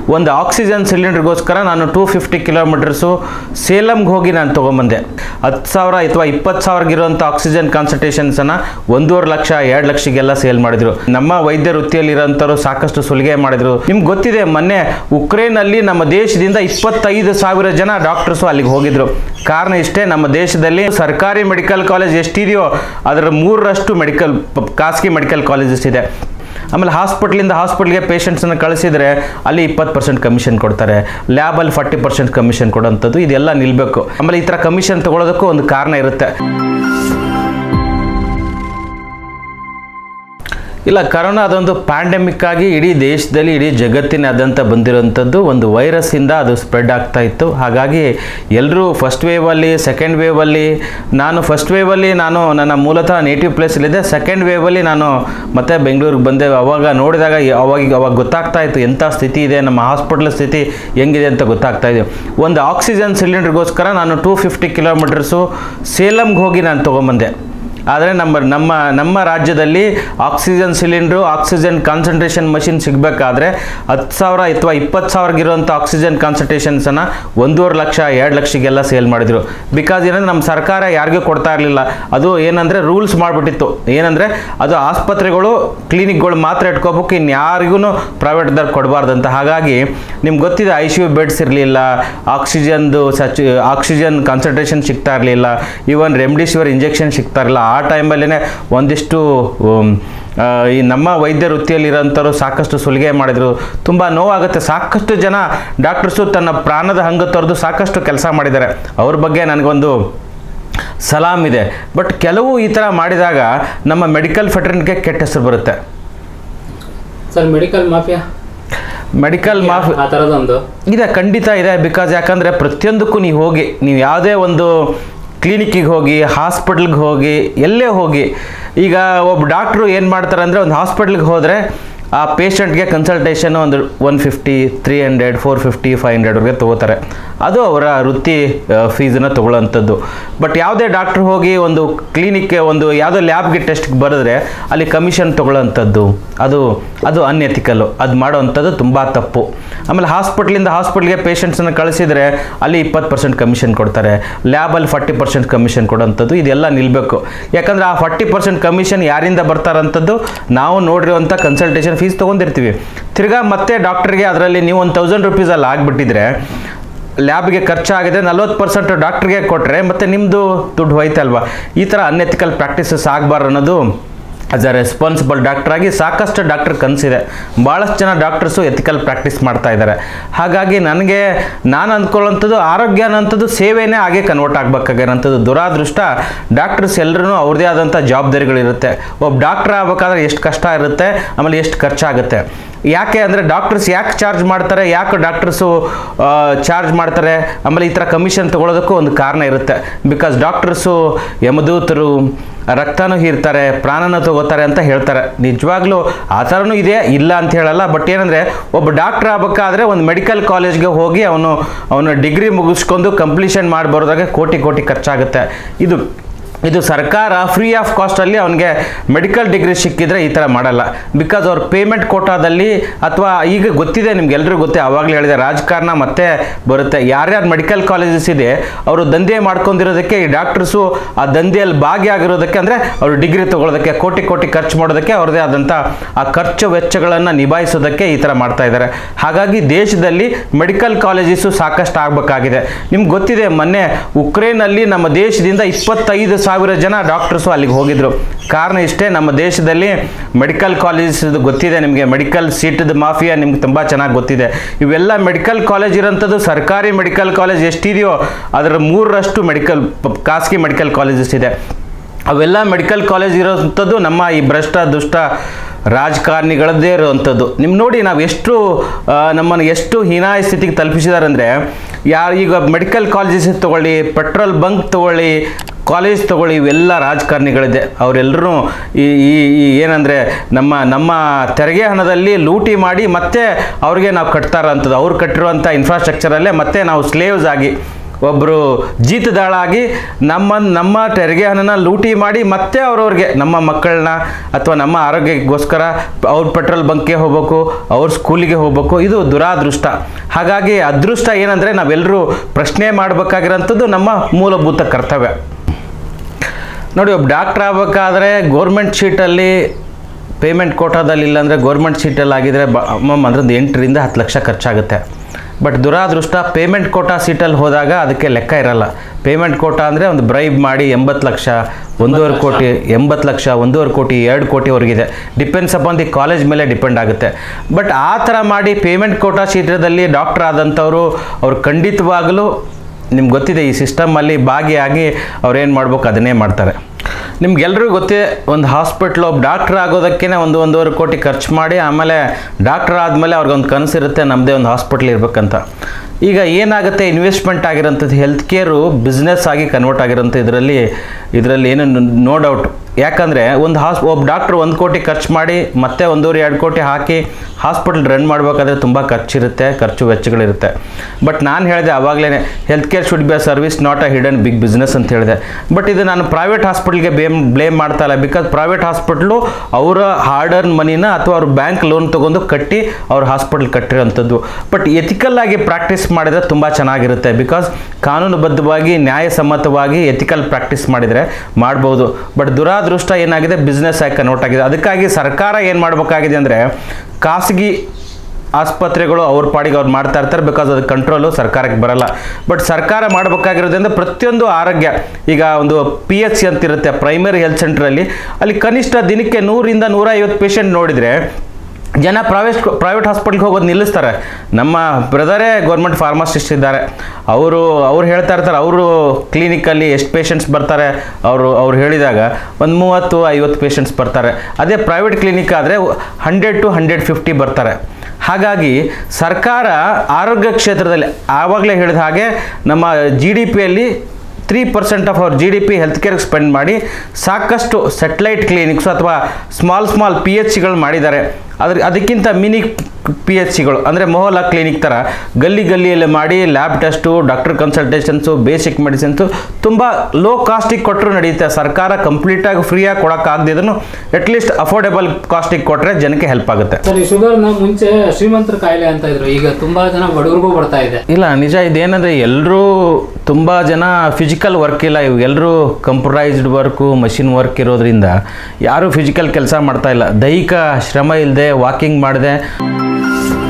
ಒಂದು ಆಕ್ಸಿಜನ್ ಸಿಲಿಂಡರ್ಗೋಸ್ಕರ ನಾನು two fifty kilometres ಸೇಲಂಗೆ ಹೋಗಿ ನಾನು ತೊಗೊಂಬಂದೆ ಹತ್ತು ಸಾವಿರ ಅಥವಾ ಇಪ್ಪತ್ತು ಸಾವಿರಗಿರುವಂಥ ಆಕ್ಸಿಜನ್ ಕಾನ್ಸಂಟ್ರೇಷನ್ಸನ್ನು ಒಂದೂವರೆ ಲಕ್ಷ ಎರಡು ಲಕ್ಷಕ್ಕೆಲ್ಲ ಸೇಲ್ ಮಾಡಿದ್ರು ನಮ್ಮ ವೈದ್ಯ ವೃತ್ತಿಯಲ್ಲಿರೋಂಥವ್ರು ಸಾಕಷ್ಟು ಸುಲಿಗೆ ಮಾಡಿದ್ರು ನಿಮ್ಗೆ ಗೊತ್ತಿದೆ ಮೊನ್ನೆ ಉಕ್ರೇನಲ್ಲಿ ನಮ್ಮ ದೇಶದಿಂದ ಇಪ್ಪತ್ತೈದು ಸಾವಿರ ಜನ ಡಾಕ್ಟರ್ಸು ಅಲ್ಲಿಗೆ ಹೋಗಿದ್ರು ಕಾರಣ ಇಷ್ಟೇ ನಮ್ಮ ದೇಶದಲ್ಲಿ ಸರ್ಕಾರಿ ಮೆಡಿಕಲ್ ಕಾಲೇಜ್ ಎಷ್ಟಿದೆಯೋ ಅದರ ಮೂರರಷ್ಟು ಮೆಡಿಕಲ್ ಖಾಸಗಿ ಮೆಡಿಕಲ್ ಕಾಲೇಜಸ್ ಇದೆ ಆಮೇಲೆ ಹಾಸ್ಪಿಟ್ಲಿಂದ ಹಾಸ್ಪಿಟ್ಲ್ಗೆ ಪೇಷಂಟ್ಸನ್ನು ಕಳಿಸಿದರೆ ಅಲ್ಲಿ ಇಪ್ಪತ್ತು ಪರ್ಸೆಂಟ್ ಕಮಿಷನ್ ಕೊಡ್ತಾರೆ ಲ್ಯಾಬಲ್ಲಿ ಫಾರ್ಟಿ ಪರ್ಸೆಂಟ್ ಕಮಿಷನ್ ಕೊಡೋಂಥದ್ದು ಇದೆಲ್ಲ ನಿಲ್ಲಬೇಕು ಆಮೇಲೆ ಈ ಥರ ಕಮಿಷನ್ ತೊಗೊಳೋದಕ್ಕೂ ಒಂದು ಕಾರಣ ಇರುತ್ತೆ ಇಲ್ಲ ಕರೋನಾ ಅದೊಂದು ಪ್ಯಾಂಡಮಿಕ್ ಆಗಿ ಇಡೀ ದೇಶದಲ್ಲಿ ಇಡೀ ಜಗತ್ತಿನಾದ್ಯಂತ ಬಂದಿರೋಂಥದ್ದು ಒಂದು ವೈರಸ್ಸಿಂದ ಅದು ಸ್ಪ್ರೆಡ್ ಆಗ್ತಾ ಇತ್ತು ಹಾಗಾಗಿ ಎಲ್ಲರೂ ಫಸ್ಟ್ ವೇವಲ್ಲಿ ಸೆಕೆಂಡ್ ವೇವಲ್ಲಿ ನಾನು ಫಸ್ಟ್ ವೇವಲ್ಲಿ ನಾನು ನನ್ನ ಮೂಲತಃ ನೇಟಿವ್ ಪ್ಲೇಸಲ್ಲಿದ್ದೆ ಸೆಕೆಂಡ್ ವೇವಲ್ಲಿ ನಾನು ಮತ್ತೆ ಬೆಂಗಳೂರಿಗೆ ಬಂದೆ ಅವಾಗ ನೋಡಿದಾಗ ಅವಾಗ ಅವಾಗ ಗೊತ್ತಾಗ್ತಾ ಇತ್ತು ಎಂಥ ಸ್ಥಿತಿ ಇದೆ ನಮ್ಮ ಹಾಸ್ಪಿಟ್ಲ್ ಸ್ಥಿತಿ ಹೆಂಗಿದೆ ಅಂತ ಗೊತ್ತಾಗ್ತಾ ಇದೆ ಒಂದು ಆಕ್ಸಿಜನ್ ಸಿಲಿಂಡರ್ಗೋಸ್ಕರ ನಾನು ಟೂ ಫಿಫ್ಟಿ ಕಿಲೋಮೀಟರ್ಸು ಸೇಲಂಗೆ ಹೋಗಿ ನಾನು ತೊಗೊಂಬಂದೆ ಆದರೆ ನಮ್ಮ ನಮ್ಮ ನಮ್ಮ ರಾಜ್ಯದಲ್ಲಿ oxygen cylinder oxygen concentration machine ಸಿಗಬೇಕಾದ್ರೆ ಹತ್ತು ಸಾವಿರ ಅಥವಾ ಇಪ್ಪತ್ತು ಸಾವಿರಗಿರುವಂಥ ಆಕ್ಸಿಜನ್ ಕಾನ್ಸಂಟ್ರೇಷನ್ಸನ್ನು ಒಂದೂವರೆ ಲಕ್ಷ ಎರಡು ಲಕ್ಷಕ್ಕೆಲ್ಲ ಸೇಲ್ ಮಾಡಿದರು ಬಿಕಾಸ್ ಏನಂದ್ರೆ ನಮ್ಮ ಸರ್ಕಾರ ಯಾರಿಗೂ ಕೊಡ್ತಾ ಇರಲಿಲ್ಲ ಅದು ಏನಂದರೆ ರೂಲ್ಸ್ ಮಾಡಿಬಿಟ್ಟಿತ್ತು ಏನಂದರೆ ಅದು ಆಸ್ಪತ್ರೆಗಳು ಕ್ಲಿನಿಕ್ಗಳು ಮಾತ್ರ ಇಟ್ಕೋಬೇಕು ಇನ್ಯಾರಿಗೂ ಪ್ರೈವೇಟ್ದವ್ರು ಕೊಡಬಾರ್ದಂತ ಹಾಗಾಗಿ ನಿಮ್ಗೆ ಗೊತ್ತಿದೆ ಐ ಸಿ ಯು ಬೆಡ್ಸ್ ಇರಲಿಲ್ಲ ಆಕ್ಸಿಜನ್ದು ಸಚ್ ಆಕ್ಸಿಜನ್ ಕಾನ್ಸಂಟ್ರೇಷನ್ ಸಿಗ್ತಾ ಇರಲಿಲ್ಲ ಈವನ್ ರೆಮ್ಡಿಸಿವಿರ್ ಇಂಜೆಕ್ಷನ್ ಸಿಗ್ತಾ ಇರಲಿಲ್ಲ ಆ ಟೈಮಲ್ಲೇ ಒಂದಿಷ್ಟು ಉಮ್, ಆ, ಈ ನಮ್ಮ ವೈದ್ಯ ವೃತ್ತಿಯಲ್ಲಿರೋಂಥವ್ರು ಸಾಕಷ್ಟು ಸುಲಿಗೆ ಮಾಡಿದರು ತುಂಬ ನೋವಾಗುತ್ತೆ ಸಾಕಷ್ಟು ಜನ ಡಾಕ್ಟರ್ಸು ತನ್ನ ಪ್ರಾಣದ ಹಂಗ ತೊರೆದು ಸಾಕಷ್ಟು ಕೆಲಸ ಮಾಡಿದ್ದಾರೆ ಅವ್ರ ಬಗ್ಗೆ ನನಗೊಂದು ಸಲಾಮ್ ಇದೆ ಬಟ್ ಕೆಲವು ಈ ಥರ ಮಾಡಿದಾಗ ನಮ್ಮ ಮೆಡಿಕಲ್ ಫೆಟರ್ನ್ಗೆ ಕೆಟ್ಟ ಹೆಸರು ಬರುತ್ತೆ ಸರ್ ಮೆಡಿಕಲ್ ಮಾಫಿಯಾ ಮೆಡಿಕಲ್ ಮಾಫ್ ಆ ಥರದೊಂದು ಇದೆ ಖಂಡಿತ ಇದೆ ಬಿಕಾಸ್ ಯಾಕಂದರೆ ಪ್ರತಿಯೊಂದಕ್ಕೂ ನೀವು ಹೋಗಿ ನೀವು ಯಾವುದೇ ಒಂದು ಕ್ಲಿನಿಕ್ಕಿಗೆ ಹೋಗಿ ಹಾಸ್ಪಿಟ್ಲ್ಗೆ ಹೋಗಿ ಎಲ್ಲೇ ಹೋಗಿ ಈಗ ಒಬ್ಬ ಡಾಕ್ಟ್ರು ಏನು ಮಾಡ್ತಾರೆ ಅಂದರೆ ಒಂದು ಹಾಸ್ಪಿಟ್ಲ್ಗೆ ಹೋದರೆ ಆ ಪೇಷಂಟ್ಗೆ ಕನ್ಸಲ್ಟೇಷನ್ ಒಂದು one fifty three hundred four fifty five ಹಂಡ್ರೆಡ್ವರೆಗೆ ತೊಗೋತಾರೆ ಅದು ಅವರ ವೃತ್ತಿ ಫೀಸನ್ನು ತೊಗೊಳ್ಳೋಂಥದ್ದು ಬಟ್ ಯಾವುದೇ ಡಾಕ್ಟ್ರ್ ಹೋಗಿ ಒಂದು ಕ್ಲಿನಿಕ್ಗೆ ಒಂದು ಯಾವುದೋ ಲ್ಯಾಬ್ಗೆ ಟೆಸ್ಟ್ಗೆ ಬರೆದ್ರೆ ಅಲ್ಲಿ ಕಮಿಷನ್ ತೊಗೊಳ್ಳೋಂಥದ್ದು ಅದು ಅದು ಅನ್ಎಥಿಕಲ್ಲು ಅದು ಮಾಡೋವಂಥದ್ದು ತುಂಬ ತಪ್ಪು ಆಮೇಲೆ ಹಾಸ್ಪಿಟ್ಲಿಂದ ಹಾಸ್ಪಿಟ್ಲ್ಗೆ ಪೇಷಂಟ್ಸನ್ನು ಕಳಿಸಿದರೆ ಅಲ್ಲಿ ಇಪ್ಪತ್ತು ಪರ್ಸೆಂಟ್ ಕಮಿಷನ್ ಕೊಡ್ತಾರೆ ಲ್ಯಾಬಲ್ಲಿ ಫಾರ್ಟಿ ಪರ್ಸೆಂಟ್ ಕಮಿಷನ್ ಕೊಡೋಂಥದ್ದು ಇದೆಲ್ಲ ನಿಲ್ಲಬೇಕು ಯಾಕಂದರೆ ಆ ಫಾರ್ಟಿ ಪರ್ಸೆಂಟ್ ಕಮಿಷನ್ ಯಾರಿಂದ ಬರ್ತಾರಂಥದ್ದು ನಾವು ನೋಡಿರುವಂಥ ಕನ್ಸಲ್ಟೇಷನ್ ಫೀಸ್ ತೊಗೊಂಡಿರ್ತೀವಿ ತಿರ್ಗಾ ಮತ್ತೆ ಡಾಕ್ಟ್ರಿಗೆ ಅದರಲ್ಲಿ ನೀವು ಒಂದು ತೌಸಂಡ್ ರುಪೀಸಲ್ಲಿ ಆಗಿಬಿಟ್ಟಿದ್ರೆ ಲ್ಯಾಬ್ಗೆ ಖರ್ಚಾಗಿದೆ ನಲ್ವತ್ತು ಪರ್ಸೆಂಟ್ ಡಾಕ್ಟ್ರಿಗೆ ಕೊಟ್ಟರೆ ಮತ್ತು ನಿಮ್ಮದು ದುಡ್ಡು ಹೋಯ್ತಲ್ವಾ ಈ ಥರ ಅನ್ಎಥಿಕಲ್ ಪ್ರಾಕ್ಟೀಸಸ್ ಆಗಬಾರ್ದು ಅನ್ನೋದು ಆಸ್ ಅ ರೆಸ್ಪಾನ್ಸಿಬಲ್ ಡಾಕ್ಟ್ರಾಗಿ ಸಾಕಷ್ಟು ಡಾಕ್ಟರ್ ಕನಸಿದೆ ಭಾಳಷ್ಟು ಜನ ಡಾಕ್ಟರ್ಸು ಎಥಿಕಲ್ ಪ್ರಾಕ್ಟೀಸ್ ಮಾಡ್ತಾ ಇದ್ದಾರೆ ಹಾಗಾಗಿ ನನಗೆ ನಾನು ಅಂದ್ಕೊಳ್ಳೋಂಥದ್ದು ಆರೋಗ್ಯ ಅನ್ನೋಂಥದ್ದು ಸೇವೆನೇ ಹಾಗೆ ಕನ್ವರ್ಟ್ ಆಗ್ಬೇಕಾಗಿರೋಂಥದ್ದು ದುರಾದೃಷ್ಟ ಡಾಕ್ಟರ್ಸ್ ಎಲ್ಲರೂ ಅವ್ರದ್ದೇ ಆದಂಥ ಜವಾಬ್ದಾರಿಗಳಿರುತ್ತೆ ಒಬ್ಬ ಡಾಕ್ಟ್ರ್ ಆಗ್ಬೇಕಾದ್ರೆ ಎಷ್ಟು ಕಷ್ಟ ಇರುತ್ತೆ ಆಮೇಲೆ ಎಷ್ಟು ಖರ್ಚಾಗುತ್ತೆ ಯಾಕೆ ಅಂದರೆ ಡಾಕ್ಟರ್ಸ್ ಯಾಕೆ ಚಾರ್ಜ್ ಮಾಡ್ತಾರೆ ಯಾಕೆ ಡಾಕ್ಟರ್ಸು ಚಾರ್ಜ್ ಮಾಡ್ತಾರೆ ಆಮೇಲೆ ಈ ಥರ ಕಮಿಷನ್ ತೊಗೊಳೋದಕ್ಕೂ ಒಂದು ಕಾರಣ ಇರುತ್ತೆ ಬಿಕಾಸ್ ಡಾಕ್ಟರ್ಸು ಯಮದೂತರು ರಕ್ತನೂ ಹೀರ್ತಾರೆ ಪ್ರಾಣನ ತಗೋತಾರೆ ಅಂತ ಹೇಳ್ತಾರೆ ನಿಜವಾಗ್ಲೂ ಆ ಥರನೂ ಇದೆ ಇಲ್ಲ ಅಂತ ಹೇಳಲ್ಲ ಬಟ್ ಏನಂದರೆ ಒಬ್ಬ ಡಾಕ್ಟ್ರ್ ಆಗ್ಬೇಕಾದ್ರೆ ಒಂದು ಮೆಡಿಕಲ್ ಕಾಲೇಜ್ಗೆ ಹೋಗಿ ಅವನು ಅವನು ಡಿಗ್ರಿ ಮುಗಿಸ್ಕೊಂಡು ಕಂಪ್ಲೀಷನ್ ಮಾಡಿ ಬರೋದಾಗ ಕೋಟಿ ಕೋಟಿ ಖರ್ಚಾಗುತ್ತೆ ಇದು ಇದು ಸರ್ಕಾರ ಫ್ರೀ ಆಫ್ ಕಾಸ್ಟಲ್ಲಿ ಅವನಿಗೆ ಮೆಡಿಕಲ್ ಡಿಗ್ರಿ ಸಿಕ್ಕಿದ್ರೆ ಈ ಥರ ಮಾಡಲ್ಲ ಬಿಕಾಸ್ ಅವ್ರ ಪೇಮೆಂಟ್ ಕೋಟಾದಲ್ಲಿ ಅಥವಾ ಈಗ ಗೊತ್ತಿದೆ ನಿಮ್ಗೆ ಎಲ್ರಿಗೂ ಗೊತ್ತೇ ಆವಾಗಲೇ ಹೇಳಿದೆ ರಾಜಕಾರಣ ಮತ್ತೆ ಬರುತ್ತೆ ಯಾರ್ಯಾರು ಮೆಡಿಕಲ್ ಕಾಲೇಜಸ್ ಇದೆ ಅವರು ದಂಧೆ ಮಾಡ್ಕೊಂಡಿರೋದಕ್ಕೆ ಈ ಡಾಕ್ಟರ್ಸು ಆ ದಂಧೆಯಲ್ಲಿ ಭಾಗಿಯಾಗಿರೋದಕ್ಕೆ ಅಂದರೆ ಅವರು ಡಿಗ್ರಿ ತೊಗೊಳೋದಕ್ಕೆ ಕೋಟಿ ಕೋಟಿ ಖರ್ಚು ಮಾಡೋದಕ್ಕೆ ಅವ್ರದ್ದೇ ಆದಂಥ ಆ ಖರ್ಚು ವೆಚ್ಚಗಳನ್ನು ನಿಭಾಯಿಸೋದಕ್ಕೆ ಈ ಥರ ಮಾಡ್ತಾ ಇದ್ದಾರೆ ಹಾಗಾಗಿ ದೇಶದಲ್ಲಿ ಮೆಡಿಕಲ್ ಕಾಲೇಜಸ್ಸು ಸಾಕಷ್ಟು ಆಗಬೇಕಾಗಿದೆ ನಿಮ್ಗೆ ಗೊತ್ತಿದೆ ಮೊನ್ನೆ ಉಕ್ರೇನಲ್ಲಿ ನಮ್ಮ ದೇಶದಿಂದ ಇಪ್ಪತ್ತೈದು ಸಾವಿರ ಜನ ಡಾಕ್ಟರ್ಸು ಅಲ್ಲಿಗೆ ಹೋಗಿದ್ರು ಕಾರಣ ಇಷ್ಟೇ ನಮ್ಮ ದೇಶದಲ್ಲಿ ಮೆಡಿಕಲ್ ಕಾಲೇಜಸ್ ಗೊತ್ತಿದೆ ನಿಮಗೆ ಮೆಡಿಕಲ್ ಸೀಟದ ಮಾಫಿಯಾ ನಿಮ್ಗೆ ತುಂಬ ಚೆನ್ನಾಗಿ ಗೊತ್ತಿದೆ ಇವೆಲ್ಲ ಮೆಡಿಕಲ್ ಕಾಲೇಜ್ ಇರೋಂಥದ್ದು ಸರ್ಕಾರಿ ಮೆಡಿಕಲ್ ಕಾಲೇಜ್ ಎಷ್ಟಿದೆಯೋ ಅದರ ಮೂರರಷ್ಟು ಮೆಡಿಕಲ್ ಖಾಸಗಿ ಮೆಡಿಕಲ್ ಕಾಲೇಜಸ್ ಇದೆ ಅವೆಲ್ಲ ಮೆಡಿಕಲ್ ಕಾಲೇಜ್ ಇರೋವಂಥದ್ದು ನಮ್ಮ ಈ ಭ್ರಷ್ಟ ದುಷ್ಟ ರಾಜಕಾರಣಿಗಳದ್ದೇ ಇರುವಂಥದ್ದು ನಿಮ್ಮ ನೋಡಿ ನಾವು ಎಷ್ಟು ಆ, ನಮ್ಮನ್ನು ಎಷ್ಟು ಹೀನಾಯ ಸ್ಥಿತಿಗೆ ತಲುಪಿಸಿದ್ದಾರೆ ಅಂದರೆ ಯಾರು ಈಗ ಮೆಡಿಕಲ್ ಕಾಲೇಜಸ್ ತೊಗೊಳ್ಳಿ ಪೆಟ್ರೋಲ್ ಬಂಕ್ ತೊಗೊಳ್ಳಿ ಕಾಲೇಜ್ ತೊಗೊಳ್ಳಿ ಇವೆಲ್ಲ ರಾಜಕಾರಣಿಗಳಿದೆ ಅವರೆಲ್ಲರೂ ಈ ಈ ಈ ಏನಂದರೆ ನಮ್ಮ ನಮ್ಮ ತೆರಿಗೆ ಹಣದಲ್ಲಿ ಲೂಟಿ ಮಾಡಿ ಮತ್ತೆ ಅವ್ರಿಗೆ ನಾವು ಕಟ್ತಾರ ಅಂಥದ್ದು ಅವ್ರು ಕಟ್ಟಿರುವಂಥ ಇನ್ಫ್ರಾಸ್ಟ್ರಕ್ಚರಲ್ಲೇ ಮತ್ತೆ ನಾವು ಸ್ಲೇವ್ಸ್ ಆಗಿ ಒಬ್ಬರು ಜೀತದಾಳಾಗಿ ನಮ್ಮ ನಮ್ಮ ತೆರಿಗೆ ಹಣನ ಲೂಟಿ ಮಾಡಿ ಮತ್ತೆ ಅವ್ರವ್ರಿಗೆ ನಮ್ಮ ಮಕ್ಕಳನ್ನ ಅಥವಾ ನಮ್ಮ ಆರೋಗ್ಯಕ್ಕೋಸ್ಕರ ಅವ್ರ ಪೆಟ್ರೋಲ್ ಬಂಕ್ಗೆ ಹೋಗ್ಬೇಕು ಅವ್ರ ಸ್ಕೂಲಿಗೆ ಹೋಗ್ಬೇಕು ಇದು ದುರಾದೃಷ್ಟ ಹಾಗಾಗಿ ಅದೃಷ್ಟ ಏನಂದರೆ ನಾವೆಲ್ಲರೂ ಪ್ರಶ್ನೆ ಮಾಡಬೇಕಾಗಿರೋಂಥದ್ದು ನಮ್ಮ ಮೂಲಭೂತ ಕರ್ತವ್ಯ ನೋಡಿ ಒಬ್ಬ ಡಾಕ್ಟ್ರ್ ಆಗಬೇಕಾದ್ರೆ ಗೋರ್ಮೆಂಟ್ ಶೀಟಲ್ಲಿ ಪೇಮೆಂಟ್ ಕೋಟಾದಲ್ಲಿ ಇಲ್ಲಾಂದರೆ ಗೋರ್ಮೆಂಟ್ ಶೀಟಲ್ಲಿ ಆಗಿದ್ರೆ ಬ ಅಮ್ಮಮ್ಮ ಅಂದ್ರೆ ಒಂದು ಎಂಟರಿಂದ ಹತ್ತು ಲಕ್ಷ ಖರ್ಚಾಗುತ್ತೆ ಬಟ್ ದುರಾದೃಷ್ಟ ಪೇಮೆಂಟ್ ಕೋಟಾ ಸೀಟಲ್ಲಿ ಹೋದಾಗ ಅದಕ್ಕೆ ಲೆಕ್ಕ ಇರಲ್ಲ ಪೇಮೆಂಟ್ ಕೋಟಾ ಅಂದರೆ ಒಂದು ಬ್ರೈಬ್ ಮಾಡಿ ಎಂಬತ್ತು ಲಕ್ಷ ಒಂದೂವರೆ ಕೋಟಿ ಎಂಬತ್ತು ಲಕ್ಷ ಒಂದೂವರೆ ಕೋಟಿ ಎರಡು ಕೋಟಿವರೆಗಿದೆ ಡಿಪೆಂಡ್ಸ್ ಅಪಾನ್ ದಿ ಕಾಲೇಜ್ ಮೇಲೆ ಡಿಪೆಂಡ್ ಆಗುತ್ತೆ ಬಟ್ ಆ ಥರ ಮಾಡಿ ಪೇಮೆಂಟ್ ಕೋಟಾ ಶೀಟದಲ್ಲಿ ಡಾಕ್ಟರ್ ಆದಂಥವರು ಅವ್ರು ಖಂಡಿತವಾಗಲೂ ನಿಮ್ಗೆ ಗೊತ್ತಿದೆ ಈ ಸಿಸ್ಟಮಲ್ಲಿ ಭಾಗಿಯಾಗಿ ಅವ್ರು ಏನು ಮಾಡ್ಬೇಕು ಅದನ್ನೇ ಮಾಡ್ತಾರೆ ನಿಮ್ಗೆಲ್ರಿಗೂ ಗೊತ್ತಿದೆ ಒಂದು ಹಾಸ್ಪಿಟ್ಲ್ ಒಬ್ಬ ಡಾಕ್ಟ್ರ್ ಆಗೋದಕ್ಕೇ ಒಂದು ಒಂದೂವರೆ ಕೋಟಿ ಖರ್ಚು ಮಾಡಿ ಆಮೇಲೆ ಡಾಕ್ಟ್ರ್ ಆದಮೇಲೆ ಅವ್ರಿಗೊಂದು ಕನಸಿರುತ್ತೆ ನಮ್ಮದೇ ಒಂದು ಹಾಸ್ಪಿಟ್ಲ್ ಇರಬೇಕಂತ ಈಗ ಏನಾಗುತ್ತೆ ಇನ್ವೆಸ್ಟ್ಮೆಂಟ್ ಆಗಿರೋಂಥದ್ದು ಹೆಲ್ತ್ ಕೇರು ಬಿಸ್ನೆಸ್ ಆಗಿ ಕನ್ವರ್ಟ್ ಆಗಿರೋಂಥ ಇದರಲ್ಲಿ ಇದರಲ್ಲಿ ಏನು ನೋ ಡೌಟ್ ಯಾಕಂದರೆ ಒಂದು ಹಾಸ್ ಒಬ್ಬ ಡಾಕ್ಟ್ರು ಒಂದು ಕೋಟಿ ಖರ್ಚು ಮಾಡಿ ಮತ್ತೆ ಒಂದೂವರೆ ಎರಡು ಕೋಟಿ ಹಾಕಿ ಹಾಸ್ಪಿಟಲ್ ರನ್ ಮಾಡಬೇಕಾದ್ರೆ ತುಂಬ ಖರ್ಚಿರುತ್ತೆ ಖರ್ಚು ವೆಚ್ಚಗಳಿರುತ್ತೆ ಬಟ್ ನಾನು ಹೇಳಿದೆ ಆವಾಗಲೇ health care should be a service not a hidden big business ಅಂತ ಹೇಳಿದೆ ಬಟ್ ಇದು ನಾನು ಪ್ರೈವೇಟ್ ಹಾಸ್ಪಿಟ್ಲ್ಗೆ ಬೇಮ್ ಬ್ಲೇಮ್ ಮಾಡ್ತಾ ಇಲ್ಲ ಬಿಕಾಸ್ ಪ್ರೈವೇಟ್ ಹಾಸ್ಪಿಟ್ಲು ಅವರ ಹಾರ್ಡ್ ಅರ್ನ್ ಮನಿನ ಅಥವಾ ಅವ್ರ ಬ್ಯಾಂಕ್ ಲೋನ್ ತೊಗೊಂಡು ಕಟ್ಟಿ ಅವ್ರ ಹಾಸ್ಪಿಟ್ಲ್ ಕಟ್ಟಿರೋಂಥದ್ದು ಬಟ್ ಎಥಿಕಲ್ ಆಗಿ ಪ್ರಾಕ್ಟೀಸ್ ಮಾಡಿದರೆ ತುಂಬ ಚೆನ್ನಾಗಿರುತ್ತೆ ಬಿಕಾಸ್ ಕಾನೂನುಬದ್ಧವಾಗಿ ನ್ಯಾಯಸಮ್ಮತವಾಗಿ ಎಥಿಕಲ್ ಪ್ರಾಕ್ಟೀಸ್ ಮಾಡಿದರೆ ಮಾಡ್ಬೋದು ಬಟ್ ದುರಾದೃಷ್ಟ ಏನಾಗಿದೆ ಬಿಸ್ನೆಸ್ ಆಗಿ ಕನ್ವರ್ಟ್ ಆಗಿದೆ ಅದಕ್ಕಾಗಿ ಸರ್ಕಾರ ಏನು ಮಾಡಬೇಕಾಗಿದೆ ಅಂದರೆ ಖಾಸಗಿ ಆಸ್ಪತ್ರೆಗಳು ಅವ್ರ ಪಾಡಿಗೆ ಅವ್ರು ಮಾಡ್ತಾ ಇರ್ತಾರೆ ಬಿಕಾಸ್ ಅದು ಕಂಟ್ರೋಲು ಸರ್ಕಾರಕ್ಕೆ ಬರಲ್ಲ ಬಟ್ ಸರ್ಕಾರ ಮಾಡಬೇಕಾಗಿರೋದ್ರಿಂದ ಪ್ರತಿಯೊಂದು ಆರೋಗ್ಯ ಈಗ ಒಂದು ಪಿ ಎಚ್ ಸಿ ಅಂತಿರುತ್ತೆ ಪ್ರೈಮರಿ ಹೆಲ್ತ್ ಸೆಂಟ್ರಲ್ಲಿ ಅಲ್ಲಿ ಕನಿಷ್ಠ ದಿನಕ್ಕೆ ನೂರಿಂದ ನೂರ ಐವತ್ತು ಪೇಷಂಟ್ ನೋಡಿದರೆ ಜನ ಪ್ರೈವೇಟ್ ಪ್ರೈವೇಟ್ ಹಾಸ್ಪಿಟ್ಲ್ಗೆ ಹೋಗೋದು ನಿಲ್ಲಿಸ್ತಾರೆ ನಮ್ಮ ಬ್ರದರೇ ಗೌರ್ಮೆಂಟ್ ಫಾರ್ಮಸಿಸ್ಟ್ ಇದ್ದಾರೆ ಅವರು ಅವ್ರು ಹೇಳ್ತಾ ಇರ್ತಾರೆ ಅವರು ಕ್ಲಿನಿಕಲ್ಲಿ ಎಷ್ಟು ಪೇಷಂಟ್ಸ್ ಬರ್ತಾರೆ ಅವರು ಅವ್ರು ಹೇಳಿದಾಗ ಒಂದು ಮೂವತ್ತು ಐವತ್ತು ಪೇಷಂಟ್ಸ್ ಬರ್ತಾರೆ ಅದೇ ಪ್ರೈವೇಟ್ ಕ್ಲಿನಿಕ್ ಆದರೆ ಹಂಡ್ರೆಡ್ ಟು ಹಂಡ್ರೆಡ್ ಫಿಫ್ಟಿ ಬರ್ತಾರೆ ಹಾಗಾಗಿ ಸರ್ಕಾರ ಆರೋಗ್ಯ ಕ್ಷೇತ್ರದಲ್ಲಿ ಆವಾಗಲೇ ಹೇಳಿದ ಹಾಗೆ ನಮ್ಮ ಜಿ ಡಿ ಪಿಯಲ್ಲಿ ತ್ರೀ ಪರ್ಸೆಂಟ್ ಆಫ್ ಅವ್ರ ಜಿ ಡಿ ಪಿ ಹೆಲ್ತ್ ಕೇರ್ಗೆ ಸ್ಪೆಂಡ್ ಮಾಡಿ ಸಾಕಷ್ಟು ಸೆಟ್ಲೈಟ್ ಕ್ಲಿನಿಕ್ಸು ಅಥವಾ ಸ್ಮಾಲ್ ಸ್ಮಾಲ್ ಪಿ ಎಚ್ ಸಿಗಳು ಮಾಡಿದ್ದಾರೆ ಅದ್ರ ಅದಕ್ಕಿಂತ ಮಿನಿ ಪಿ ಎಚ್ ಸಿಗಳು ಅಂದರೆ ಮೊಹಲ್ಲಾ ಕ್ಲಿನಿಕ್ ಥರ ಗಲ್ಲಿ ಗಲ್ಲಿಯಲ್ಲಿ ಮಾಡಿ lab test doctor consultations basic medicines ತುಂಬ ಲೋ ಕಾಸ್ಟಿಗೆ ಕೊಟ್ಟರು ನಡೆಯುತ್ತೆ ಸರ್ಕಾರ ಕಂಪ್ಲೀಟಾಗಿ ಫ್ರೀಯಾಗಿ ಕೊಡೋಕ್ಕಾಗದಿದ್ದನ್ನು ಅಟ್ಲೀಸ್ಟ್ ಅಫೋರ್ಡೆಬಲ್ ಕಾಸ್ಟಿಗೆ ಕೊಟ್ಟರೆ ಜನಕ್ಕೆ ಹೆಲ್ಪ್ ಆಗುತ್ತೆ ಸರ್ ಈ ಶುಗರ್ನ ಮುಂಚೆ ಶ್ರೀಮಂತರ ಕಾಯಿಲೆ ಅಂತ ಇದ್ರು ಈಗ ತುಂಬಾ ಜನ ಬಡವರಿಗೂ ಬರ್ತಾ ಇದೆ ಇಲ್ಲ ನಿಜ ಇದೇನಂದರೆ ಎಲ್ಲರೂ ತುಂಬ ಜನ ಫಿಸಿಕಲ್ ವರ್ಕ್ ಇಲ್ಲ ಇವು ಎಲ್ಲರೂ ಕಂಪ್ಯೂಟರೈಸ್ಡ್ ವರ್ಕು ಮಷಿನ್ ವರ್ಕ್ ಇರೋದ್ರಿಂದ ಯಾರೂ ಫಿಸಿಕಲ್ ಕೆಲಸ ಮಾಡ್ತಾ ಇಲ್ಲ ದೈಹಿಕ ಶ್ರಮ ಇಲ್ಲದೆ ವಾಕಿಂಗ್ ಮಾಡದೆ